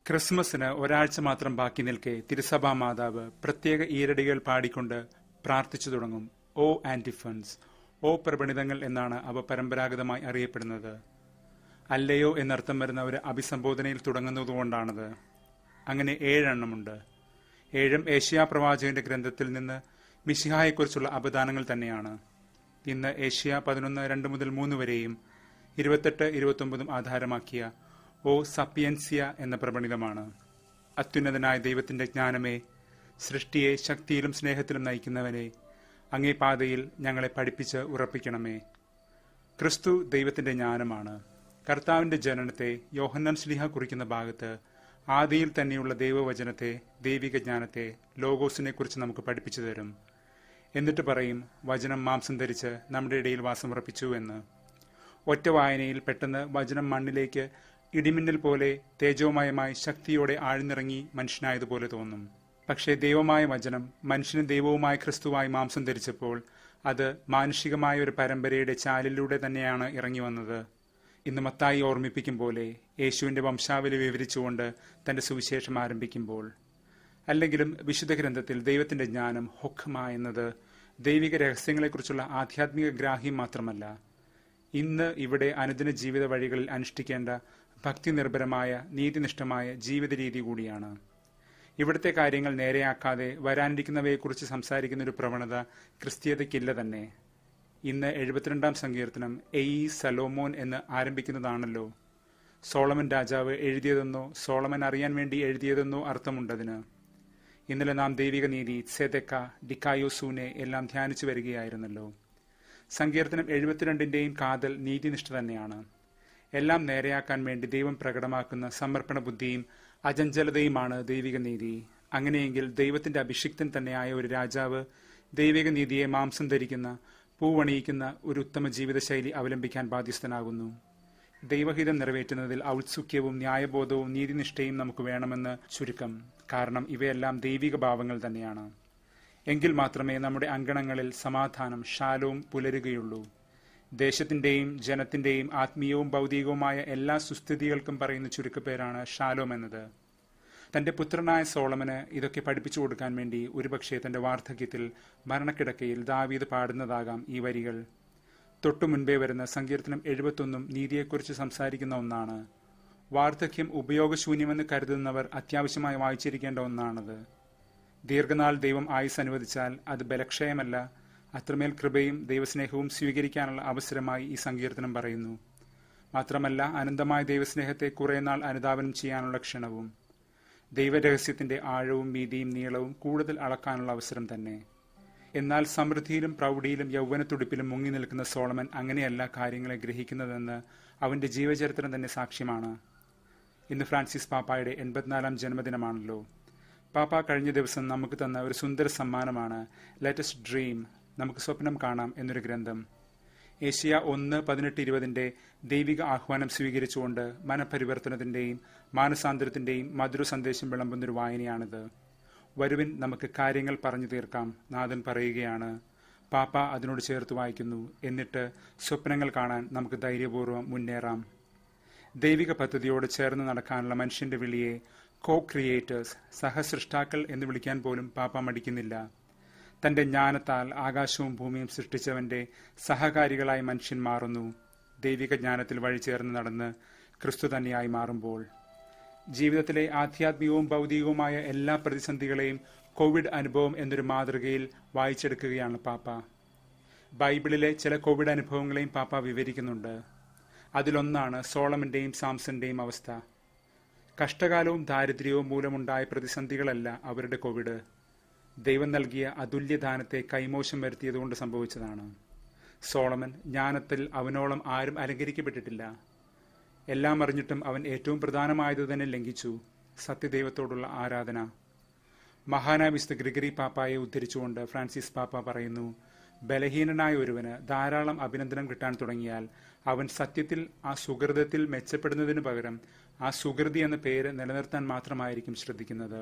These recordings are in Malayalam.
ക്രിസ്മസിന് ഒരാഴ്ച മാത്രം ബാക്കി നിൽക്കെ തിരുസഭാ മാതാവ് പ്രത്യേക ഈരടികൾ പാടിക്കൊണ്ട് പ്രാർത്ഥിച്ചു തുടങ്ങും ഓ ആന്റിഫൺസ് ഓ പ്രപണിതങ്ങൾ എന്നാണ് അവ പരമ്പരാഗതമായി അറിയപ്പെടുന്നത് അല്ലയോ എന്നർത്ഥം വരുന്ന ഒരു അഭിസംബോധനയിൽ തുടങ്ങുന്നതുകൊണ്ടാണത് അങ്ങനെ ഏഴെണ്ണമുണ്ട് ഏഴും ഏഷ്യാ പ്രവാചകന്റെ ഗ്രന്ഥത്തിൽ നിന്ന് മിശിഹായെക്കുറിച്ചുള്ള അപദാനങ്ങൾ തന്നെയാണ് ഇന്ന് ഏഷ്യ പതിനൊന്ന് രണ്ട് മുതൽ മൂന്ന് വരെയും ഇരുപത്തെട്ട് ഇരുപത്തൊമ്പതും ആധാരമാക്കിയ ഓ സപ്പിയൻസിയ എന്ന പ്രപണിതമാണ് അത്യുന്നതനായ ദൈവത്തിന്റെ ജ്ഞാനമേ സൃഷ്ടിയെ ശക്തിയിലും സ്നേഹത്തിലും നയിക്കുന്നവനെ അങ്ങേ പാതയിൽ ഞങ്ങളെ പഠിപ്പിച്ച് ഉറപ്പിക്കണമേ ക്രിസ്തു ദൈവത്തിന്റെ ജ്ഞാനമാണ് കർത്താവിന്റെ ജനനത്തെ യോഹന്നാൻ ശ്ലീഹ കുറിക്കുന്ന ഭാഗത്ത് ആദിയിൽ തന്നെയുള്ള ദൈവവചനത്തെ ദൈവിക ജ്ഞാനത്തെ ലോഗോസിനെ കുറിച്ച് നമുക്ക് പഠിപ്പിച്ചു തരും എന്നിട്ട് പറയും വചനം മാംസം ധരിച്ച് നമ്മുടെ ഇടയിൽ വാസമുറപ്പിച്ചു എന്ന് ഒറ്റ വായനയിൽ പെട്ടെന്ന് വചനം മണ്ണിലേക്ക് ഇടിമിന്നൽ പോലെ തേജോമയമായി ശക്തിയോടെ ആഴ്ന്നിറങ്ങി മനുഷ്യനായതുപോലെ തോന്നും പക്ഷേ ദൈവമായ വചനം മനുഷ്യന് ദൈവവുമായ ക്രിസ്തുവായി മാംസം ധരിച്ചപ്പോൾ അത് മാനുഷികമായ ഒരു പരമ്പരയുടെ ചാലിലൂടെ തന്നെയാണ് ഇറങ്ങി വന്നത് ഇന്ന് മത്തായി ഓർമ്മിപ്പിക്കും പോലെ യേശുവിന്റെ വംശാവലി വിവരിച്ചുകൊണ്ട് തന്റെ സുവിശേഷം ആരംഭിക്കുമ്പോൾ അല്ലെങ്കിലും വിശുദ്ധ ഗ്രന്ഥത്തിൽ ദൈവത്തിന്റെ ജ്ഞാനം ഹൊഖമ എന്നത് ദൈവിക രഹസ്യങ്ങളെക്കുറിച്ചുള്ള ആധ്യാത്മിക ഗ്രാഹ്യം മാത്രമല്ല ഇന്ന് ഇവിടെ അനുദിന ജീവിത വഴികളിൽ അനുഷ്ഠിക്കേണ്ട ഭക്തി നിർഭരമായ നീതിനിഷ്ഠമായ ജീവിത രീതി കൂടിയാണ് ഇവിടുത്തെ കാര്യങ്ങൾ നേരെയാക്കാതെ വരാനിരിക്കുന്നവയെക്കുറിച്ച് സംസാരിക്കുന്ന ഒരു പ്രവണത ക്രിസ്തീയതയ്ക്കില്ല തന്നെ ഇന്ന് എഴുപത്തിരണ്ടാം സങ്കീർത്തനം എയി സലോമോൻ എന്ന് ആരംഭിക്കുന്നതാണല്ലോ സോളമൻ രാജാവ് എഴുതിയതെന്നോ സോളമൻ അറിയാൻ വേണ്ടി എഴുതിയതെന്നോ അർത്ഥമുണ്ടതിന് ഇന്നലെ നാം ദൈവിക നീതി സെതെക്ക ഡിക്കായോസൂനെ എല്ലാം ധ്യാനിച്ചു വരികയായിരുന്നല്ലോ സങ്കീർത്തനം എഴുപത്തിരണ്ടിന്റെയും കാതൽ നീതിനിഷ്ഠ തന്നെയാണ് എല്ലാം നേരെയാക്കാൻ വേണ്ടി ദൈവം പ്രകടമാക്കുന്ന സമർപ്പണ ബുദ്ധിയും അചഞ്ചലതയുമാണ് ദൈവിക നീതി അങ്ങനെയെങ്കിൽ ദൈവത്തിന്റെ അഭിഷിക്തൻ തന്നെയായ ഒരു രാജാവ് ദൈവിക നീതിയെ മാംസം ധരിക്കുന്ന പൂവണിയിക്കുന്ന ഒരു ഉത്തമ ജീവിതശൈലി അവലംബിക്കാൻ ബാധ്യസ്ഥനാകുന്നു ദൈവഹിതം നിറവേറ്റുന്നതിൽ ഔത്സുക്യവും ന്യായബോധവും നീതിനിഷ്ഠയും നമുക്ക് വേണമെന്ന് ചുരുക്കം കാരണം ഇവയെല്ലാം ദൈവിക ഭാവങ്ങൾ തന്നെയാണ് എങ്കിൽ മാത്രമേ നമ്മുടെ അങ്കണങ്ങളിൽ സമാധാനം ശാലവും പുലരുകയുള്ളൂ ദേശത്തിന്റെയും ജനത്തിന്റെയും ആത്മീയവും ഭൗതികവുമായ എല്ലാ സുസ്ഥിതികൾക്കും പറയുന്ന ചുരുക്കപ്പേരാണ് ഷാലോം എന്നത് തന്റെ പുത്രനായ സോളമന് ഇതൊക്കെ പഠിപ്പിച്ചു കൊടുക്കാൻ വേണ്ടി ഒരുപക്ഷെ തന്റെ വാർദ്ധക്യത്തിൽ മരണക്കിടക്കയിൽ ദാവീത് പാടുന്നതാകാം ഈ വരികൾ തൊട്ടു മുൻപേ വരുന്ന സങ്കീർത്തനം എഴുപത്തൊന്നും നീതിയെക്കുറിച്ച് സംസാരിക്കുന്ന ഒന്നാണ് വാർദ്ധക്യം ഉപയോഗശൂന്യമെന്ന് കരുതുന്നവർ അത്യാവശ്യമായി വായിച്ചിരിക്കേണ്ട ഒന്നാണത് ദീർഘനാൾ ദൈവം ആയുസ് അനുവദിച്ചാൽ അത് ബലക്ഷയമല്ല അത്രമേൽ കൃപയും ദൈവസ്നേഹവും സ്വീകരിക്കാനുള്ള അവസരമായി ഈ സങ്കീർത്തനം പറയുന്നു മാത്രമല്ല അനന്തമായ ദൈവസ്നേഹത്തെ കുറെ നാൾ അനുധാവനം ചെയ്യാനുള്ള ക്ഷണവും ദൈവരഹസ്യത്തിന്റെ ആഴവും വീതിയും നീളവും കൂടുതൽ അളക്കാനുള്ള അവസരം തന്നെ എന്നാൽ സമൃദ്ധിയിലും പ്രൗഢിയിലും യൗവനത്തുടിപ്പിലും മുങ്ങി നിൽക്കുന്ന സോളമൻ അങ്ങനെയല്ല കാര്യങ്ങളെ ഗ്രഹിക്കുന്നതെന്ന് അവന്റെ ജീവചരിത്രം തന്നെ സാക്ഷ്യമാണ് ഇന്ന് ഫ്രാൻസിസ് പാപ്പായുടെ എൺപത്തിനാലാം ജന്മദിനമാണല്ലോ പാപ്പ കഴിഞ്ഞ ദിവസം നമുക്ക് തന്ന ഒരു സുന്ദര സമ്മാനമാണ് ലേറ്റസ്റ്റ് ഡ്രീം നമുക്ക് സ്വപ്നം കാണാം എന്നൊരു ഗ്രന്ഥം ഏഷ്യ ഒന്ന് പതിനെട്ട് ഇരുപതിന്റെ ദൈവിക ആഹ്വാനം സ്വീകരിച്ചുകൊണ്ട് മനപരിവർത്തനത്തിന്റെയും മാനസാന്തരത്തിന്റെയും മധുര സന്ദേശം വിളമ്പുന്നൊരു വായനയാണിത് വരുവിൻ നമുക്ക് കാര്യങ്ങൾ പറഞ്ഞു തീർക്കാം നാഥൻ പറയുകയാണ് പാപ്പ അതിനോട് ചേർത്ത് വായിക്കുന്നു എന്നിട്ട് സ്വപ്നങ്ങൾ കാണാൻ നമുക്ക് ധൈര്യപൂർവ്വം മുന്നേറാം ദൈവിക പദ്ധതിയോട് ചേർന്ന് നടക്കാനുള്ള മനുഷ്യന്റെ വിളിയെ കോ ക്രിയേറ്റേഴ്സ് സഹസൃഷ്ടാക്കൾ എന്ന് വിളിക്കാൻ പോലും പാപ്പ മടിക്കുന്നില്ല തന്റെ ജ്ഞാനത്താൽ ആകാശവും ഭൂമിയും സൃഷ്ടിച്ചവന്റെ സഹകാരികളായി മനുഷ്യൻ മാറുന്നു ദൈവിക ജ്ഞാനത്തിൽ വഴി ചേർന്ന് നടന്ന് ക്രിസ്തു തന്നെയായി മാറുമ്പോൾ ജീവിതത്തിലെ ആധ്യാത്മികവും ഭൗതികവുമായ എല്ലാ പ്രതിസന്ധികളെയും കോവിഡ് അനുഭവം എന്നൊരു മാതൃകയിൽ വായിച്ചെടുക്കുകയാണ് പാപ്പ ബൈബിളിലെ ചില കോവിഡ് അനുഭവങ്ങളെയും പാപ്പ വിവരിക്കുന്നുണ്ട് അതിലൊന്നാണ് സോളമന്റെയും സാംസന്റെയും അവസ്ഥ കഷ്ടകാലവും ദാരിദ്ര്യവും മൂലമുണ്ടായ പ്രതിസന്ധികളല്ല അവരുടെ കോവിഡ് ദൈവം നൽകിയ അതുല്യദാനത്തെ കൈമോശം വരുത്തിയതുകൊണ്ട് സംഭവിച്ചതാണ് സോളമൻ ജ്ഞാനത്തിൽ അവനോളം ആരും അലങ്കരിക്കപ്പെട്ടിട്ടില്ല എല്ലാം അറിഞ്ഞിട്ടും അവൻ ഏറ്റവും പ്രധാനമായത് തന്നെ ലംഘിച്ചു സത്യദൈവത്തോടുള്ള ആരാധന മഹാനായ വിശുദ്ധ ഗ്രിഗറി പാപ്പായെ ഉദ്ധരിച്ചുകൊണ്ട് ഫ്രാൻസിസ് പാപ്പ പറയുന്നു ബലഹീനനായ ഒരുവന് ധാരാളം അഭിനന്ദനം കിട്ടാൻ തുടങ്ങിയാൽ അവൻ സത്യത്തിൽ ആ സുഹൃതത്തിൽ മെച്ചപ്പെടുന്നതിനു പകരം ആ സുഹൃതി എന്ന പേര് നിലനിർത്താൻ മാത്രമായിരിക്കും ശ്രദ്ധിക്കുന്നത്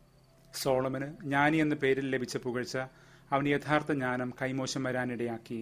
സോളമന് ജ്ഞാനി എന്ന പേരിൽ ലഭിച്ച പുകഴ്ച അവന് യഥാർത്ഥ ജ്ഞാനം കൈമോശം വരാനിടയാക്കി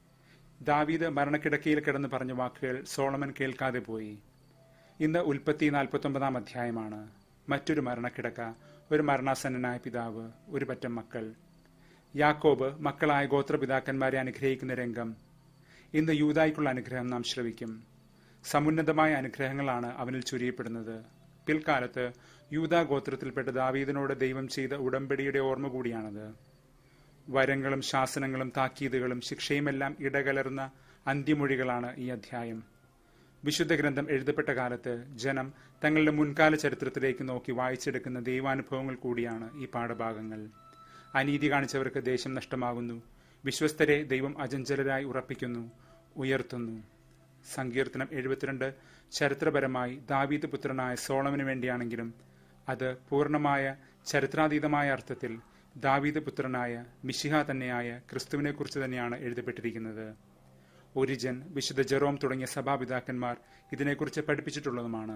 ദാവീദ് മരണക്കിടക്കയിൽ കിടന്ന് പറഞ്ഞ വാക്കുകൾ സോളമൻ കേൾക്കാതെ പോയി ഇന്ന് ഉൽപ്പത്തി നാൽപ്പത്തൊമ്പതാം അധ്യായമാണ് മറ്റൊരു മരണക്കിടക്ക ഒരു മരണാസന്നനായ പിതാവ് ഒരു പറ്റം മക്കൾ യാക്കോബ് മക്കളായ ഗോത്രപിതാക്കന്മാരെ അനുഗ്രഹിക്കുന്ന രംഗം ഇന്ന് യൂതായ്ക്കുള്ള അനുഗ്രഹം നാം ശ്രവിക്കും സമുന്നതമായ അനുഗ്രഹങ്ങളാണ് അവനിൽ ചുരിയപ്പെടുന്നത് പിൽക്കാലത്ത് യൂത ഗോത്രത്തിൽപ്പെട്ട ദാവീദിനോട് ദൈവം ചെയ്ത ഉടമ്പടിയുടെ ഓർമ്മ കൂടിയാണത് വരങ്ങളും ശാസനങ്ങളും താക്കീതുകളും ശിക്ഷയുമെല്ലാം ഇടകലർന്ന അന്ത്യമൊഴികളാണ് ഈ അധ്യായം വിശുദ്ധ ഗ്രന്ഥം എഴുതപ്പെട്ട കാലത്ത് ജനം തങ്ങളുടെ മുൻകാല ചരിത്രത്തിലേക്ക് നോക്കി വായിച്ചെടുക്കുന്ന ദൈവാനുഭവങ്ങൾ കൂടിയാണ് ഈ പാഠഭാഗങ്ങൾ അനീതി കാണിച്ചവർക്ക് ദേശം നഷ്ടമാകുന്നു വിശ്വസ്തരെ ദൈവം അജഞ്ചലരായി ഉറപ്പിക്കുന്നു ഉയർത്തുന്നു സങ്കീർത്തനം എഴുപത്തിരണ്ട് ചരിത്രപരമായി ദാവീദ് പുത്രനായ സോളമിന് വേണ്ടിയാണെങ്കിലും അത് പൂർണ്ണമായ ചരിത്രാതീതമായ അർത്ഥത്തിൽ ദാവീദ് പുത്രനായ മിഷിഹ തന്നെയായ ക്രിസ്തുവിനെക്കുറിച്ച് തന്നെയാണ് എഴുതപ്പെട്ടിരിക്കുന്നത് ഒരിജൻ വിശുദ്ധ ജെറോം തുടങ്ങിയ സഭാപിതാക്കന്മാർ ഇതിനെക്കുറിച്ച് പഠിപ്പിച്ചിട്ടുള്ളതുമാണ്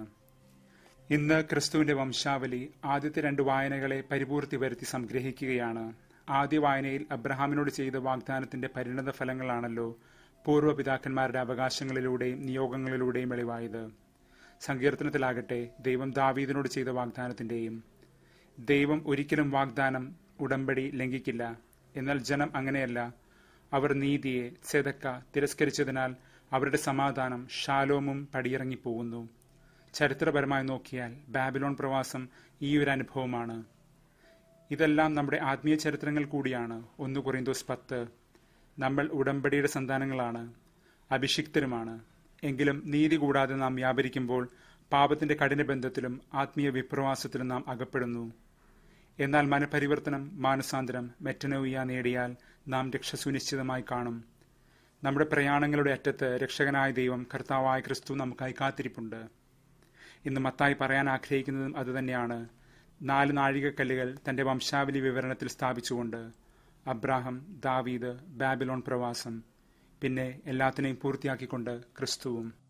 ഇന്ന് ക്രിസ്തുവിന്റെ വംശാവലി ആദ്യത്തെ രണ്ട് വായനകളെ പരിപൂർത്തി വരുത്തി സംഗ്രഹിക്കുകയാണ് ആദ്യ വായനയിൽ അബ്രഹാമിനോട് ചെയ്ത വാഗ്ദാനത്തിന്റെ പരിണത ഫലങ്ങളാണല്ലോ പൂർവ്വപിതാക്കന്മാരുടെ അവകാശങ്ങളിലൂടെയും നിയോഗങ്ങളിലൂടെയും വെളിവായത് സങ്കീർത്തനത്തിലാകട്ടെ ദൈവം ദാവീദിനോട് ചെയ്ത വാഗ്ദാനത്തിന്റെയും ദൈവം ഒരിക്കലും വാഗ്ദാനം ഉടമ്പടി ലംഘിക്കില്ല എന്നാൽ ജനം അങ്ങനെയല്ല അവർ നീതിയെ സെതക്ക തിരസ്കരിച്ചതിനാൽ അവരുടെ സമാധാനം ഷാലോമും പടിയിറങ്ങിപ്പോകുന്നു ചരിത്രപരമായി നോക്കിയാൽ ബാബിലോൺ പ്രവാസം ഈ ഒരു അനുഭവമാണ് ഇതെല്ലാം നമ്മുടെ ആത്മീയ ചരിത്രങ്ങൾ കൂടിയാണ് ഒന്ന് കുറീന്തോസ് പത്ത് നമ്മൾ ഉടമ്പടിയുടെ സന്താനങ്ങളാണ് അഭിഷിക്തരുമാണ് എങ്കിലും നീതി കൂടാതെ നാം വ്യാപരിക്കുമ്പോൾ പാപത്തിന്റെ കഠിനബന്ധത്തിലും ആത്മീയ വിപ്രവാസത്തിലും നാം അകപ്പെടുന്നു എന്നാൽ മനപരിവർത്തനം മാനസാന്തരം മെറ്റനോയിയ നേടിയാൽ നാം രക്ഷ സുനിശ്ചിതമായി കാണും നമ്മുടെ പ്രയാണങ്ങളുടെ അറ്റത്ത് രക്ഷകനായ ദൈവം കർത്താവായ ക്രിസ്തു നമുക്കായി കാത്തിരിപ്പുണ്ട് ഇന്ന് മത്തായി പറയാൻ ആഗ്രഹിക്കുന്നതും അതുതന്നെയാണ് നാല് നാഴികക്കല്ലുകൾ തന്റെ വംശാവലി വിവരണത്തിൽ സ്ഥാപിച്ചുകൊണ്ട് അബ്രാഹം ദാവീദ് ബാബിലോൺ പ്രവാസം പിന്നെ എല്ലാത്തിനെയും പൂർത്തിയാക്കിക്കൊണ്ട് ക്രിസ്തുവും